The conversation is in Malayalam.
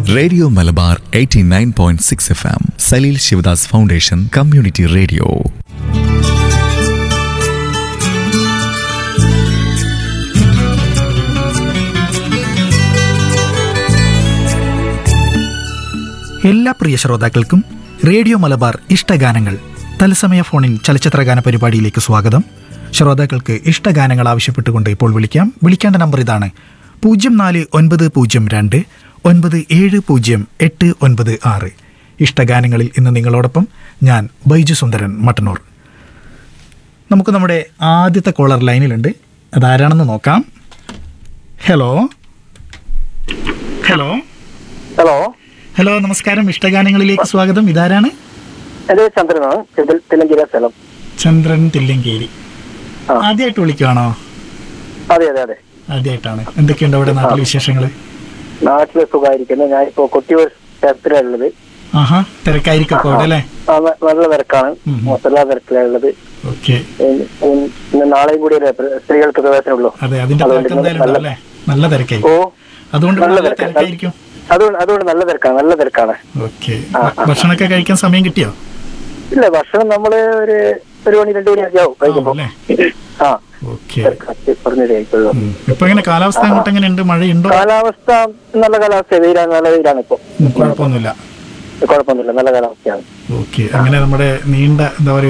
Radio Malabar 89.6 F M Saleel Shivdas foundation community radio എല്ലാ പ്രിയ ശ്രോതാക്കൾക്കും റേഡിയോ മലബാർ ഇഷ്ടഗാനങ്ങൾ തത്സമയ ഫോണിൻ ചലച്ചിത്രഗാന പരിപാടിയിലേക്ക് സ്വാഗതം ശ്രോതാക്കൾക്ക് ഇഷ്ടഗാനങ്ങൾ ആവശ്യപ്പെട്ടുകൊണ്ട് ഇപ്പോൾ വിളിക്കാം വിളിക്കേണ്ട നമ്പർ ഇതാണ് പൂജ്യം നാല് ഒൻപത് പൂജ്യം രണ്ട് ഒൻപത് ഏഴ് പൂജ്യം എട്ട് ഒൻപത് ആറ് ഇഷ്ടഗാനങ്ങളിൽ ഇന്ന് നിങ്ങളോടൊപ്പം ഞാൻ ബൈജു സുന്ദരൻ മട്ടന്നൂർ നമുക്ക് നമ്മുടെ ആദ്യത്തെ കോളർ ലൈനിലുണ്ട് അതാരാണെന്ന് നോക്കാം ഹലോ ഹലോ ഹലോ ഹലോ നമസ്കാരം ഇഷ്ടഗാനങ്ങളിലേക്ക് സ്വാഗതം ഇതാരാണ് ഇത് ചന്ദ്രനാണ് തിരുവൽ- തില്ലങ്കേരി സ്ഥലം ചന്ദ്രൻ തില്ലങ്കേരി ആ. ആദ്യമായിട്ട് വിളിക്കുവാണോ അതെ അതെ അതെ ആദ്യമായിട്ടാണ് എന്തൊക്കെയുണ്ട് അവിടെ നാട്ടിലെ വിശേഷങ്ങൾ നാട്ടില് സുഖമായിരിക്കുന്നു ഞാൻ ഇപ്പോ കൊട്ടിയൂർ ക്ഷേത്രത്തിലുള്ളത് ആഹാ തിരക്കായിരിക്കും അപ്പോൾ അവിടെ അല്ലേ ആ, ന- നല്ല തിരക്കാണ് ഉം. മൊത്തല്ല തിരക്കിലുള്ളത് ഓക്കെ ഇന്ന് ഇന്ന് നാളെയും കൂടി അല്ലേ പ്ര- സ്ത്രീകൾക്ക് പ്രവേശനമുള്ളൂ അതെ അതിന്റെ അതുകൊണ്ട് തിരക്ക് എന്തായാലും നല്ല- ഉണ്ടാവും അല്ലേ നല്ല തിരക്കായി ഓ അതുകൊണ്ട് നല്ല നല്ല തിരക്ക്. തിരക്കായിരിക്കും അതുകൊണ്ട് അതുകൊണ്ട് നല്ല തിരക്കാണ് നല്ല തിരക്കാണ് ഓക്കെ ആ, ആ. ഭക്ഷണമൊക്കെ കഴിക്കാൻ സമയം കിട്ടിയോ ഇല്ല ഭക്ഷണം നമ്മള് ഒരു ഒരു മണി രണ്ടു മണി ഒക്കെ ആവും കഴിക്കുമ്പോ അല്ലേ? ആ ഓക്കെ തിരക്കാക്കി പറഞ്ഞത് കഴിക്കുള്ളൂ ഇപ്പൊ എങ്ങനെ കാലാവസ്ഥ അങ്ങോട്ട് എങ്ങനെയുണ്ട് മഴയുണ്ടോ കാലാവസ്ഥ നല്ല കാലാവസ്ഥ വെയിലാണ് നല്ല വെയിലാണ് ഇപ്പൊ ഉം, കുഴപ്പമൊന്നുമില്ല കുഴപ്പമൊന്നുമില്ല നല്ല കാലാവസ്ഥയാണ് ഓക്കെ അങ്ങനെ നമ്മുടെ നീണ്ട എന്താ പറയുക